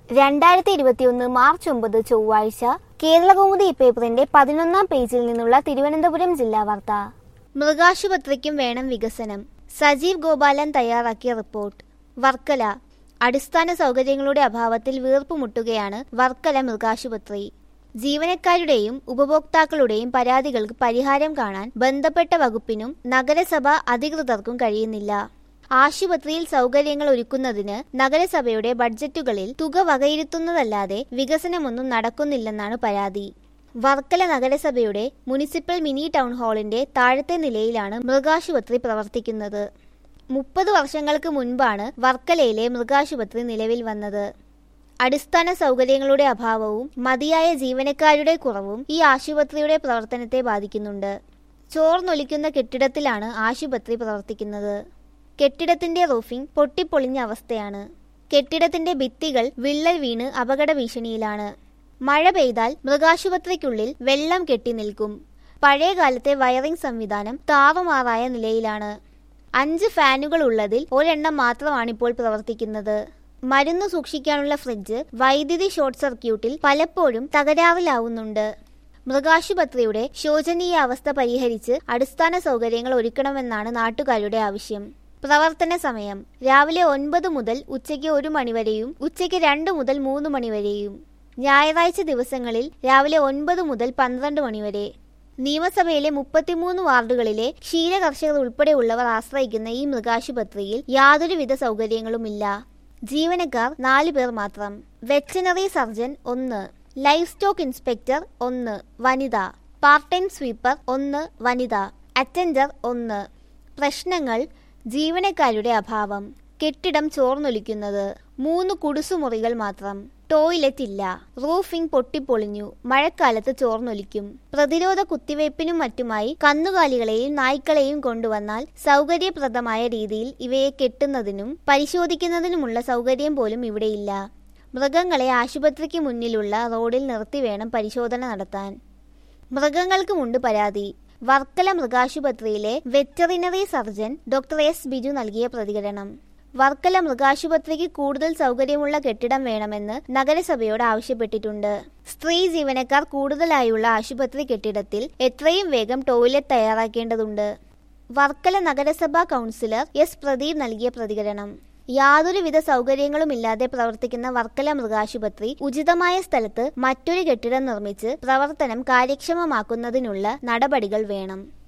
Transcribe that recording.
രണ്ടായിരത്തി ഇരുപത്തിയൊന്ന് മാർച്ച് ഒമ്പത് ചൊവ്വാഴ്ച കേരളകൗമുദി പേപ്പറിന്റെ പതിനൊന്നാം പേജിൽ നിന്നുള്ള തിരുവനന്തപുരം ജില്ലാ വാർത്ത മൃഗാശുപത്രിക്കും വേണം വികസനം സജീവ് ഗോപാലൻ തയ്യാറാക്കിയ റിപ്പോർട്ട് വർക്കല അടിസ്ഥാന സൗകര്യങ്ങളുടെ അഭാവത്തിൽ വീർപ്പുമുട്ടുകയാണ് വർക്കല മൃഗാശുപത്രി ജീവനക്കാരുടെയും ഉപഭോക്താക്കളുടെയും പരാതികൾക്ക് പരിഹാരം കാണാൻ ബന്ധപ്പെട്ട വകുപ്പിനും നഗരസഭ അധികൃതർക്കും കഴിയുന്നില്ല ആശുപത്രിയിൽ സൗകര്യങ്ങൾ ഒരുക്കുന്നതിന് നഗരസഭയുടെ ബഡ്ജറ്റുകളിൽ തുക വകയിരുത്തുന്നതല്ലാതെ വികസനമൊന്നും നടക്കുന്നില്ലെന്നാണ് പരാതി വർക്കല നഗരസഭയുടെ മുനിസിപ്പൽ മിനി ടൗൺ ഹാളിന്റെ താഴത്തെ നിലയിലാണ് മൃഗാശുപത്രി പ്രവർത്തിക്കുന്നത് മുപ്പത് വർഷങ്ങൾക്ക് മുൻപാണ് വർക്കലയിലെ മൃഗാശുപത്രി നിലവിൽ വന്നത് അടിസ്ഥാന സൗകര്യങ്ങളുടെ അഭാവവും മതിയായ ജീവനക്കാരുടെ കുറവും ഈ ആശുപത്രിയുടെ പ്രവർത്തനത്തെ ബാധിക്കുന്നുണ്ട് ചോർന്നൊലിക്കുന്ന കെട്ടിടത്തിലാണ് ആശുപത്രി പ്രവർത്തിക്കുന്നത് കെട്ടിടത്തിന്റെ റൂഫിംഗ് പൊട്ടിപ്പൊളിഞ്ഞ അവസ്ഥയാണ് കെട്ടിടത്തിന്റെ ഭിത്തികൾ വിള്ളൽ വീണ് അപകട ഭീഷണിയിലാണ് മഴ പെയ്താൽ മൃഗാശുപത്രിക്കുള്ളിൽ വെള്ളം കെട്ടി നിൽക്കും പഴയ കാലത്തെ വയറിംഗ് സംവിധാനം താറുമാറായ നിലയിലാണ് അഞ്ച് ഫാനുകൾ ഉള്ളതിൽ ഒരെണ്ണം മാത്രമാണ് ഇപ്പോൾ പ്രവർത്തിക്കുന്നത് മരുന്ന് സൂക്ഷിക്കാനുള്ള ഫ്രിഡ്ജ് വൈദ്യുതി ഷോർട്ട് സർക്യൂട്ടിൽ പലപ്പോഴും തകരാറിലാവുന്നുണ്ട് മൃഗാശുപത്രിയുടെ ശോചനീയ അവസ്ഥ പരിഹരിച്ച് അടിസ്ഥാന സൗകര്യങ്ങൾ ഒരുക്കണമെന്നാണ് നാട്ടുകാരുടെ ആവശ്യം പ്രവർത്തന സമയം രാവിലെ ഒൻപത് മുതൽ ഉച്ചയ്ക്ക് ഒരു മണിവരെയും ഉച്ചയ്ക്ക് രണ്ട് മുതൽ മൂന്ന് മണിവരെയും ഞായറാഴ്ച ദിവസങ്ങളിൽ രാവിലെ ഒൻപത് മുതൽ പന്ത്രണ്ട് മണിവരെ നിയമസഭയിലെ മുപ്പത്തിമൂന്ന് വാർഡുകളിലെ ക്ഷീരകർഷകർ ഉൾപ്പെടെയുള്ളവർ ആശ്രയിക്കുന്ന ഈ മൃഗാശുപത്രിയിൽ യാതൊരുവിധ സൗകര്യങ്ങളുമില്ല ജീവനക്കാർ നാല് പേർ മാത്രം വെറ്റനറി സർജൻ ഒന്ന് ലൈഫ് സ്റ്റോക്ക് ഇൻസ്പെക്ടർ ഒന്ന് വനിത പാർട്ട് ടൈം സ്വീപ്പർ ഒന്ന് വനിത അറ്റൻഡർ ഒന്ന് പ്രശ്നങ്ങൾ ജീവനക്കാരുടെ അഭാവം കെട്ടിടം ചോർന്നൊലിക്കുന്നത് മൂന്ന് കുടുസുമുറികൾ മാത്രം ടോയ്ലറ്റ് ഇല്ല റൂഫിംഗ് പൊട്ടിപ്പൊളിഞ്ഞു മഴക്കാലത്ത് ചോർന്നൊലിക്കും പ്രതിരോധ കുത്തിവയ്പ്പിനും മറ്റുമായി കന്നുകാലികളെയും നായ്ക്കളെയും കൊണ്ടുവന്നാൽ സൗകര്യപ്രദമായ രീതിയിൽ ഇവയെ കെട്ടുന്നതിനും പരിശോധിക്കുന്നതിനുമുള്ള സൗകര്യം പോലും ഇവിടെയില്ല മൃഗങ്ങളെ ആശുപത്രിക്ക് മുന്നിലുള്ള റോഡിൽ നിർത്തി വേണം പരിശോധന നടത്താൻ മൃഗങ്ങൾക്കുമുണ്ട് പരാതി വർക്കല മൃഗാശുപത്രിയിലെ veterinary surgeon doctor S Biju നൽകിയ പ്രതികരണം വർക്കല മൃഗാശുപത്രിക്ക് കൂടുതൽ സൗകര്യമുള്ള കെട്ടിടം വേണമെന്ന് നഗരസഭയോട് ആവശ്യപ്പെട്ടിട്ടുണ്ട് സ്ത്രീ ജീവനക്കാർ കൂടുതലായുള്ള ആശുപത്രി കെട്ടിടത്തിൽ എത്രയും വേഗം ടോയ്ലറ്റ് തയ്യാറാക്കേണ്ടതുണ്ട് വർക്കല നഗരസഭാ കൗൺസിലർ എസ് പ്രദീപ് നൽകിയ പ്രതികരണം യാതൊരുവിധ സൗകര്യങ്ങളുമില്ലാതെ പ്രവർത്തിക്കുന്ന വർക്കല മൃഗാശുപത്രി ഉചിതമായ സ്ഥലത്ത് മറ്റൊരു കെട്ടിടം നിർമ്മിച്ച് പ്രവർത്തനം കാര്യക്ഷമമാക്കുന്നതിനുള്ള നടപടികൾ വേണം